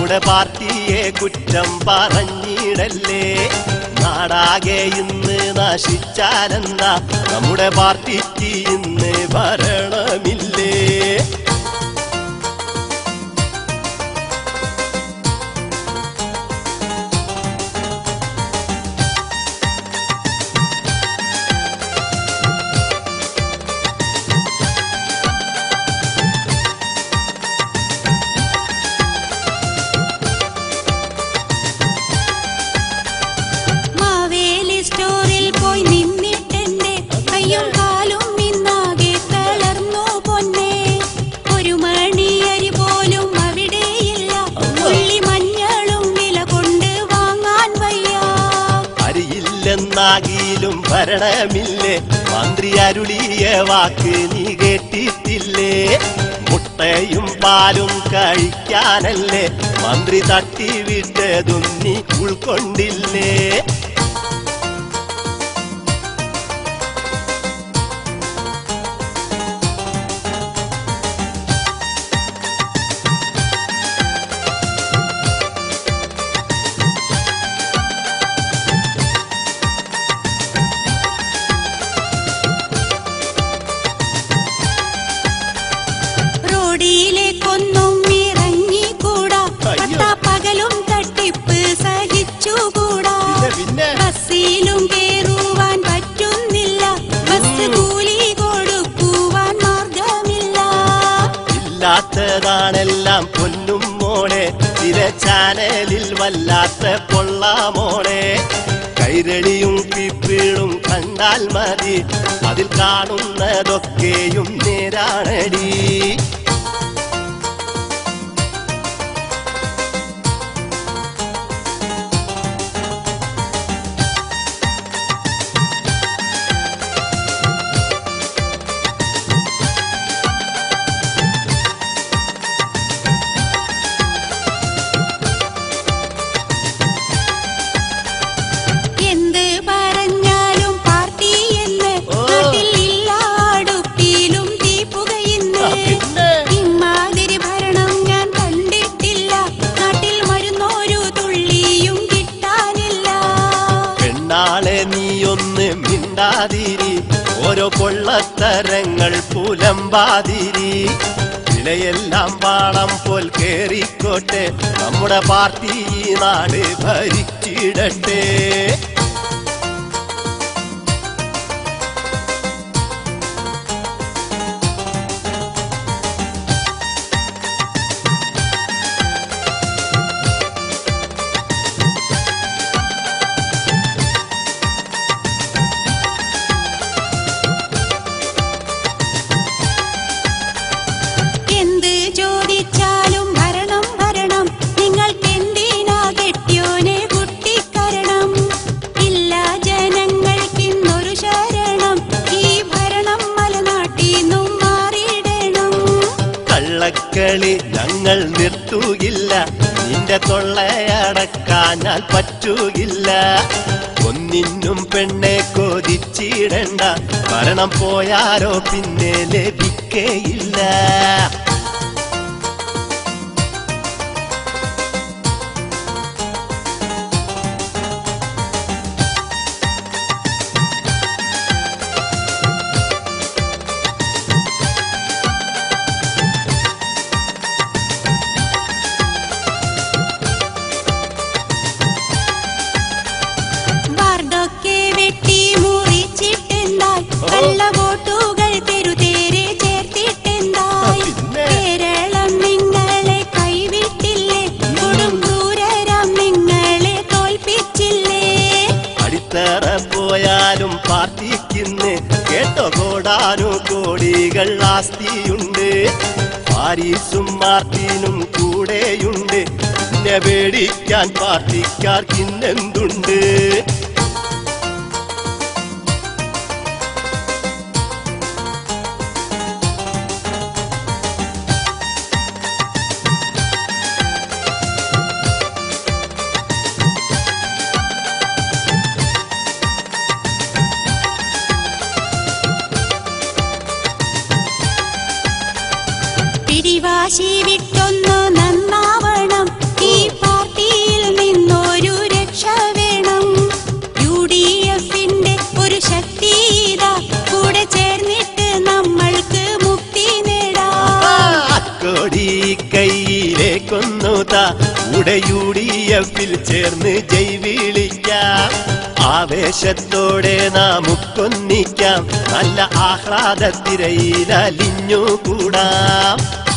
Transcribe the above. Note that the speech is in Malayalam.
നമ്മുടെ പാർട്ടിയെ കുറ്റം പറഞ്ഞിടല്ലേ നാടാകെ ഇന്ന് നശിച്ചാലെന്താ നമ്മുടെ പാർട്ടിക്ക് ഇന്ന് ഭരണമില്ലേ മാവേലി സ്റ്റോറിൽ പോയി നിന്നിട്ടെന്റെ കയ്യും കാലും ഇന്നാകെ തളർന്നു പൊന്നെ ഒരു മണിയരി പോലും അവിടെയില്ല ഉള്ളി മഞ്ഞളും വില കൊണ്ട് വാങ്ങാൻ വയ്യ അരിയില്ലെന്നാകിലും ഭരണമില്ലേ മന്ത്രി അരുളിയ വാക്ക് നീ കേട്ടിട്ടില്ലേ മുട്ടയും പാലും കഴിക്കാനല്ലേ മന്ത്രി തട്ടിവിട്ടതും നീ ഉൾക്കൊണ്ടില്ലേ റോഡിലേക്കൊന്നും ഇറങ്ങിക്കൂടാ അയ്യോ. പട്ടാ പകലും തട്ടിപ്പ് സഹിച്ചുകൂടാ പിന്നെ പിന്നെ ബസ്സിലും കേറുവാൻ പറ്റുന്നില്ല ബസ് കൂലി കൊടുക്കുവാൻ മാർഗമില്ല ഇല്ലാത്തതാണെല്ലാം പൊന്നും മോളെ ചില ചാനലിൽ വല്ലാത്ത പൊള്ളാമോളെ കൈരളിയും പിപ്പിളും കണ്ടാൽ മതി അതിൽ കാണുന്നതൊക്കെയും നേരാണടി എന്ത് പറഞ്ഞാലും പാർട്ടി എന്ന് ഓ. നാട്ടിൽ ഇല്ല അടുപ്പിലും തീപ്പുകയിന്ന് ആ, പിന്നെ? ഇമ്മാതിരി ഭരണം ഞാൻ കണ്ടിട്ടില്ല നാട്ടിൽ മരുന്നൊരു തുള്ളിയും കിട്ടാനില്ല പെണ്ണാളെ നീയൊന്ന് മിണ്ടാതിരി ഓരോ കൊള്ളത്തരങ്ങൾ പുലമ്പാതിരി വിലയെല്ലാം പാളം പോൽ കേറിക്കോട്ടെ നമ്മുടെ പാർട്ടി ഈ നാട് ഭരിച്ചിടട്ടെ എന്ത് ചോദിച്ചാലും ഭരണം ഭരണം നിങ്ങൾക്ക് എന്തിനാ കെട്ടിയോനെ കുട്ടിക്കരണം ഇല്ല ജനങ്ങൾക്കിന്നൊരു ശരണം ഈ ഭരണം മലനാട്ടിന്നും മാറിയിടണം കള്ളക്കളി ഞങ്ങൾ നിർത്തുകില്ല നിന്റെ തൊള്ളയടക്കാഞ്ഞാൽ പറ്റുകില്ല ഒന്നിനും പെണ്ണെ കൊതിച്ചിടണ്ട ഭരണം പോയാലോ പിന്നെ ലഭിക്കയില്ല വാർഡൊക്കെ വെട്ടി മുറിച്ചിട്ടെന്തായി കള്ള വോട്ടുകൾ തെരുതേരെ ചേർത്തിട്ടെന്തായി പിന്നെ? കേരളം നിങ്ങളെ കൈവിട്ടില്ലേ കൊടും ക്രൂരരാം നിങ്ങളെ തോൽപ്പിച്ചില്ലേ അടിത്തറ പോയാലും പാർട്ടിക്കിന്ന് കേട്ടോ കോടാനു കോടികൾ ആസ്തിയുണ്ട് പാരീസും മാർട്ടിനും കൂടെയുണ്ട് പിന്നെ പേടിക്കാൻ പാർട്ടിക്കാർക്കിന്നെന്തുണ്ട് പിടിവാശി വിട്ടൊന്നു നന്നാവണം ഈ കൂടെ യു ഡി എഫിൽ ചേർന്ന് ജയ് വിളിക്കാം ആവേശത്തോടെ നമുക്കൊന്നിക്കാം നല്ല ആഹ്ലാദത്തിരയിൽ അലിഞ്ഞു കൂടാം